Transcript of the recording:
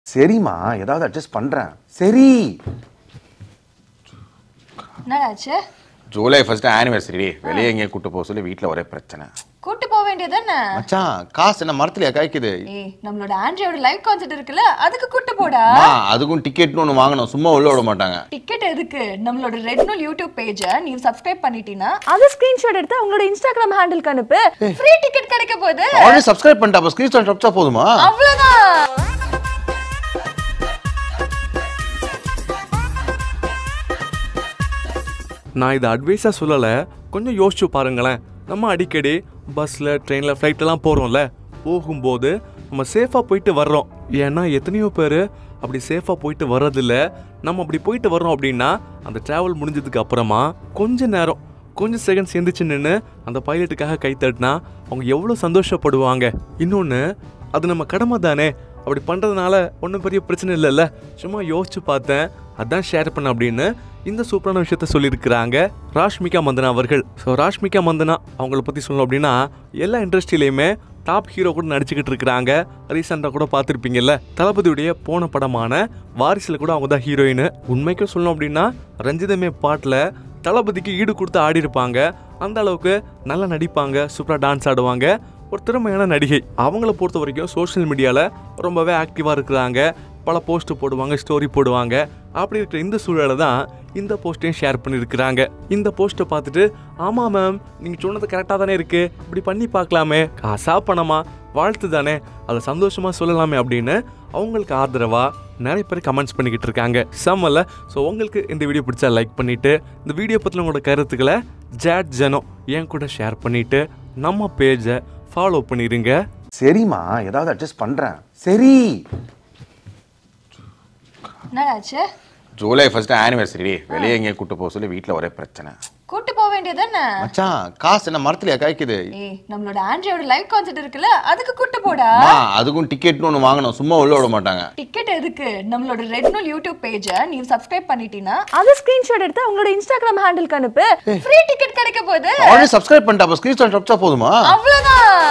சரிம்மா ஏதாவது அட்ஜஸ்ட் பண்றேன் சரி என்னடாச்சு ஜூலை ஃபர்ஸ்ட் ஆனிவர்சரி வெளியே எங்கேயும் கூட்டு போக சொல்லி வீட்டில் ஒரே பிரச்சனை கூட்டு போக வேண்டியதானே மச்சான் காசு என்ன மரத்துலயா காய்க்குது ஏய் நம்மளோட ஆண்ட்ரியோட லைவ் கான்சர்ட் இருக்குல்ல அதுக்கு கூட்டு போடா அம்மா, அதுக்கும் டிக்கெட்னு ஒன்று வாங்கணும் சும்மா உள்ள விட மாட்டாங்க டிக்கெட் எதுக்கு நம்மளோட ரெட் நூல் யூடியூப் பேஜை நீ சப்ஸ்கிரைப் பண்ணிட்டீனா அதை ஸ்கிரீன்ஷாட் எடுத்து அவங்களோட இன்ஸ்டாகிராம் ஹேண்டிலுக்கு அனுப்பு ஃப்ரீ டிக்கெட் கிடைக்க போகுது ஆல்ரெடி சப்ஸ்கிரைப் பண்ணிட்டா அப்போ ஸ்க்ரீன்ஷாட் வச்சா போதுமா அவ்வளவுதான் நான் இதை அட்வைஸாக சொல்லலை கொஞ்சம் யோசிச்சு பாருங்களேன் நம்ம அடிக்கடி பஸ்ஸில் ட்ரெயினில் ஃப்ளைட்டெல்லாம் போகிறோம்ல போகும்போது நம்ம சேஃபாக போயிட்டு வர்றோம் ஏன்னா எத்தனையோ பேர் அப்படி சேஃபாக போயிட்டு வர்றதில்ல நம்ம அப்படி போயிட்டு வர்றோம் அப்படின்னா அந்த ட்ராவல் முடிஞ்சதுக்கு அப்புறமா கொஞ்ச நேரம் கொஞ்சம் செகண்ட்ஸ் எந்திரிச்சு நின்று அந்த பைலட்டுக்காக கை தட்டினா அவங்க எவ்வளோ சந்தோஷப்படுவாங்க இன்னொன்று அது நம்ம கடமை தானே அப்படி பண்ணுறதுனால ஒன்றும் பெரிய பிரச்சனை இல்லைல்ல சும்மா யோசிச்சு பார்த்தேன் அதான் ஷேர் பண்ண அப்படின்னு இந்த சூப்பரான விஷயத்த சொல்லியிருக்கிறாங்க ராஷ்மிகா மந்தனா அவர்கள் ஸோ ராஷ்மிகா மந்தனா அவங்கள பற்றி சொல்லணும் அப்படின்னா எல்லா இண்டஸ்ட்ரியிலையுமே டாப் ஹீரோ கூட நடிச்சுக்கிட்டு இருக்கிறாங்க ரீசெண்டாக கூட பார்த்துருப்பீங்கல்ல தளபதியுடைய போன படமான வாரிசில் கூட அவங்க தான் ஹீரோயின் உண்மைக்கும் சொல்லணும் அப்படின்னா ரஞ்சிதமே பாட்டில் தளபதிக்கு ஈடு கொடுத்து ஆடி இருப்பாங்க அந்த அளவுக்கு நல்லா நடிப்பாங்க சூப்பராக டான்ஸ் ஆடுவாங்க ஒரு திறமையான நடிகை அவங்கள பொறுத்த வரைக்கும் சோஷியல் மீடியாவில் ரொம்பவே ஆக்டிவாக இருக்கிறாங்க பல போஸ்ட் போடுவாங்க ஸ்டோரி போடுவாங்க அப்படி இருக்கிற இந்த சூழலை தான் இந்த போஸ்ட்டையும் ஷேர் பண்ணியிருக்கிறாங்க இந்த போஸ்ட்டை பார்த்துட்டு ஆமாம் மேம் நீங்கள் சொன்னது கரெக்டாக தானே இருக்குது இப்படி பண்ணி பார்க்கலாமே காசா பணமா வாழ்த்து தானே அதை சந்தோஷமாக சொல்லலாமே அப்படின்னு அவங்களுக்கு ஆதரவாக நிறைய பேர் கமெண்ட்ஸ் பண்ணிக்கிட்டு இருக்காங்க செம்மல்ல ஸோ உங்களுக்கு இந்த வீடியோ பிடிச்சா லைக் பண்ணிவிட்டு இந்த வீடியோ பற்றின உங்களோட கருத்துக்களை ஜாட் ஜனோ என் கூட ஷேர் பண்ணிவிட்டு நம்ம பேஜை ஃபாலோ பண்ணிடுங்க சரிம்மா ஏதாவது அட்ஜஸ்ட் பண்றேன் சரி என்னடாச்சு ஜூலை ஃபர்ஸ்ட் ஆனிவர்சரி வெளியே எங்கேயும் கூட்டு போக சொல்லி வீட்டில் ஒரே பிரச்சனை கூட்டு போக வேண்டியதானே மச்சான் காசு என்ன மரத்துலயா காய்க்குது ஏய் நம்மளோட ஆண்ட்ரியோட லைவ் கான்சர்ட் இருக்குல்ல அதுக்கு கூட்டு போடா அம்மா, அதுக்கும் டிக்கெட்னு ஒன்று வாங்கணும் சும்மா உள்ள விட மாட்டாங்க டிக்கெட் எதுக்கு நம்மளோட ரெட் நூல் யூடியூப் பேஜை நீ சப்ஸ்கிரைப் பண்ணிட்டீனா அதை ஸ்கிரீன்ஷாட் எடுத்து அவங்களோட இன்ஸ்டாகிராம் ஹேண்டிலுக்கு அனுப்பு ஃப்ரீ டிக்கெட் கிடைக்க போகுது ஆல்ரெடி சப்ஸ்கிரைப் பண்ணிட்டா அப்போ ஸ்க்ரீன்ஷாட் வச்சா போதுமா அவ்வளவுதான்